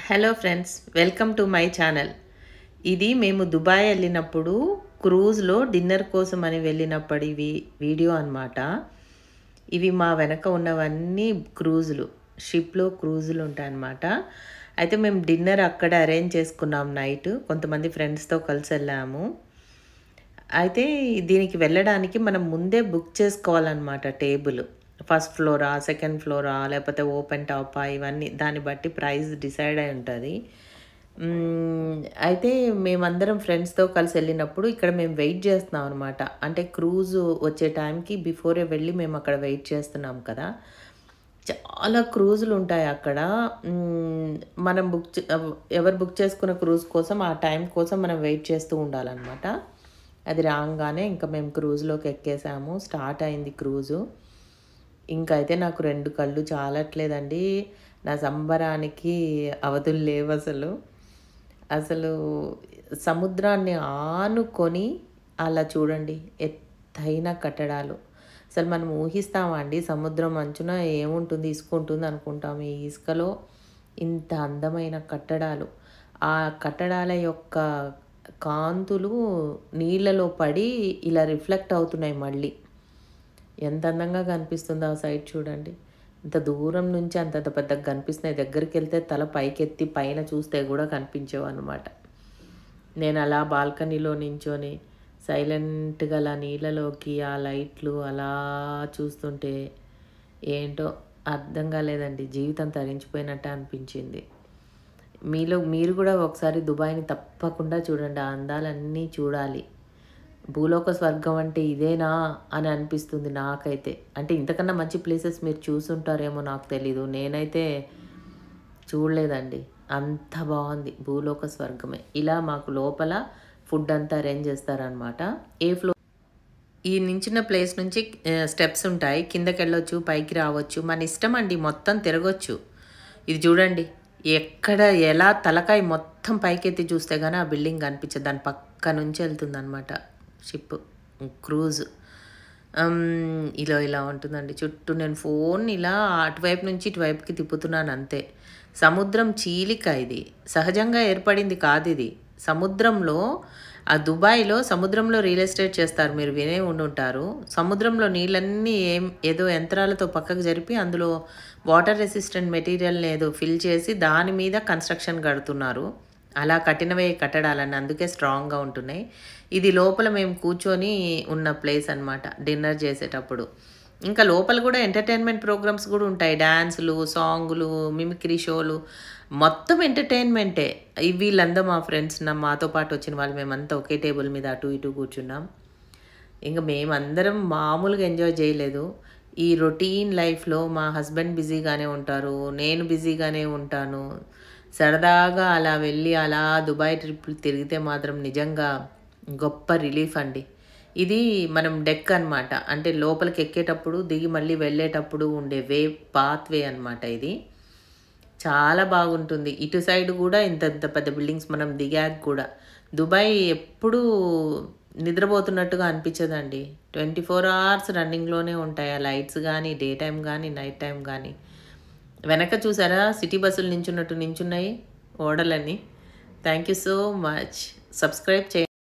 hello friends welcome to my channel ఇది మేము Dubai వెళ్ళినప్పుడు క్రూజ్లో డిన్నర్ కోసం అని వెళ్ళినప్పటి వి- వీడియో అన్నమాట ఇవి మా వెనక ఉన్నవన్నీ క్రూజులు షిప్లో క్రూజులు ఉంటాయన్నమాట అయితే మేము డిన్నర్ అక్కడ అరేంజ్ చేసుకున్నాం నైట్ కొంతమంది ఫ్రెండ్స్తో కలిసి వెళ్ళాము అయితే దీనికి వెళ్ళడానికి మనం ముందే బుక్ చేసుకోవాలన్నమాట టేబుల్ ఫస్ట్ ఫ్లోరా సెకండ్ ఫ్లోరా లేకపోతే ఓపెన్ టాపా ఇవన్నీ దాన్ని బట్టి ప్రైస్ డిసైడ్ అయి ఉంటుంది మ్మ్, అయితే మేమందరం ఫ్రెండ్స్తో కలిసి వెళ్ళినప్పుడు ఇక్కడ మేము వెయిట్ చేస్తున్నాం అనమాట అంటే క్రూజ్ వచ్చే టైంకి బిఫోరే వెళ్ళి మేము అక్కడ వెయిట్ చేస్తున్నాం కదా చాలా క్రూజులు ఉంటాయి అక్కడ మ్మ్, మనం బుక్ చే- ఎవరు బుక్ చేసుకున్న క్రూజ్ కోసం ఆ టైం కోసం మనం వెయిట్ చేస్తూ ఉండాలన్నమాట అది రాగానే ఇంకా మేము క్రూజ్లోకి ఎక్కేసాము స్టార్ట్ అయింది క్రూజు ఇంకా అయితే నాకు రెండు కళ్ళు చాలట్లేదండి నా సంబరానికి అవధులు లేవు అసలు అసలు సముద్రాన్ని ఆనుకొని అలా చూడండి ఎత్తైన కట్టడాలు అసలు మనం ఊహిస్తామా అండి సముద్రం అంచున ఏముంటుంది ఇసుక ఉంటుంది అనుకుంటాం ఈ ఇసుకలో ఇంత అందమైన కట్టడాలు ఆ కట్టడాల యొక్క కాంతులు నీళ్ళలో పడి ఇలా రిఫ్లెక్ట్ అవుతున్నాయి మళ్ళీ ఎంత అందంగా కనిపిస్తుందో ఆ సైడ్ చూడండి ఇంత దూరం నుంచి అంత అంత పెద్దగా కనిపిస్తున్నాయి దగ్గరికి వెళ్తే తల పైకెత్తి పైన చూస్తే కూడా కనిపించేవు అనమాట నేను అలా బాల్కనీలో నించొని సైలెంట్గా అలా నీళ్ళలోకి ఆ లైట్లు అలా చూస్తుంటే ఏంటో అర్థం కాలేదండి జీవితం తరించిపోయినట్టే అనిపించింది మీలో మీరు కూడా ఒకసారి దుబాయ్ని తప్పకుండా చూడండి ఆ అందాలన్నీ చూడాలి భూలోక స్వర్గం అంటే ఇదేనా అని అనిపిస్తుంది నాకైతే అంటే ఇంతకన్నా మంచి ప్లేసెస్ మీరు చూసుంటారేమో నాకు తెలీదు నేనైతే చూడలేదండి అంత బాగుంది భూలోక స్వర్గమే ఇలా మాకు లోపల ఫుడ్ అంతా అరేంజ్ చేస్తారనమాట ఏ ఫ్లో ఈ నించిన ప్లేస్ నుంచి స్టెప్స్ ఉంటాయి కిందకి వెళ్ళొచ్చు పైకి రావచ్చు మన ఇష్టం అండి మొత్తం తిరగొచ్చు ఇది చూడండి ఎక్కడ ఎలా తలకాయ మొత్తం పైకెత్తి చూస్తే కానీ ఆ బిల్డింగ్ కనిపించదు దాని పక్క నుంచి వెళ్తుంది అనమాట షిప్ క్రూజ్ అమ్, ఇలా ఇలా ఉంటుందండి చుట్టూ నేను ఫోన్ ఇలా అటువైపు నుంచి ఇటువైపుకి తిప్పుతున్నాను అంతే సముద్రం చీలిక ఇది సహజంగా ఏర్పడింది కాదు ఇది సముద్రంలో ఆ దుబాయ్లో సముద్రంలో రియల్ ఎస్టేట్ చేస్తారు మీరు వినే ఉండుంటారు సముద్రంలో నీళ్ళన్నీ ఏం ఏదో యంత్రాలతో పక్కకు జరిపి అందులో వాటర్ రెసిస్టెంట్ మెటీరియల్ని ఏదో ఫిల్ చేసి దాని మీద కన్స్ట్రక్షన్ కడుతున్నారు అలా కట్టినవే కట్టడాలన్నీ అందుకే స్ట్రాంగ్గా ఉంటున్నాయి ఇది లోపల మేము కూర్చొని ఉన్న ప్లేస్ అన్నమాట డిన్నర్ చేసేటప్పుడు ఇంకా లోపల కూడా ఎంటర్టైన్మెంట్ ప్రోగ్రామ్స్ కూడా ఉంటాయి డ్యాన్సులు సాంగులు మిమిక్రీ షోలు మొత్తం ఎంటర్టైన్మెంటే ఈ వీళ్ళందరూ మా ఫ్రెండ్స్ నా మాతో పాటు వచ్చిన వాళ్ళు మేమంతా ఒకే టేబుల్ మీద అటు ఇటు కూర్చున్నాం ఇంకా మేమందరం మామూలుగా ఎంజాయ్ చేయలేదు ఈ రొటీన్ లైఫ్లో మా హస్బెండ్ బిజీగానే ఉంటారు నేను బిజీగానే ఉంటాను సరదాగా అలా వెళ్ళి అలా దుబాయ్ ట్రిప్ తిరిగితే మాత్రం నిజంగా గొప్ప రిలీఫ్ అండి ఇది మనం డెక్ అన్నమాట అంటే లోపలికి ఎక్కేటప్పుడు దిగి మళ్ళీ వెళ్ళేటప్పుడు ఉండే వే పాత్ వే అనమాట ఇది చాలా బాగుంటుంది ఇటు సైడ్ కూడా ఇంత ఇంత పెద్ద బిల్డింగ్స్ మనం దిగాక కూడా దుబాయ్ ఎప్పుడూ నిద్రపోతున్నట్టుగా అనిపించదండి ట్వంటీ ఫోర్ అవర్స్ రన్నింగ్లోనే ఉంటాయి ఆ లైట్స్ కానీ డే టైం కానీ నైట్ టైం కానీ వెనక చూసారా సిటీ బస్సులు నించున్నట్టు నించున్నాయి ఓడలని thank you so much subscribe చేయండి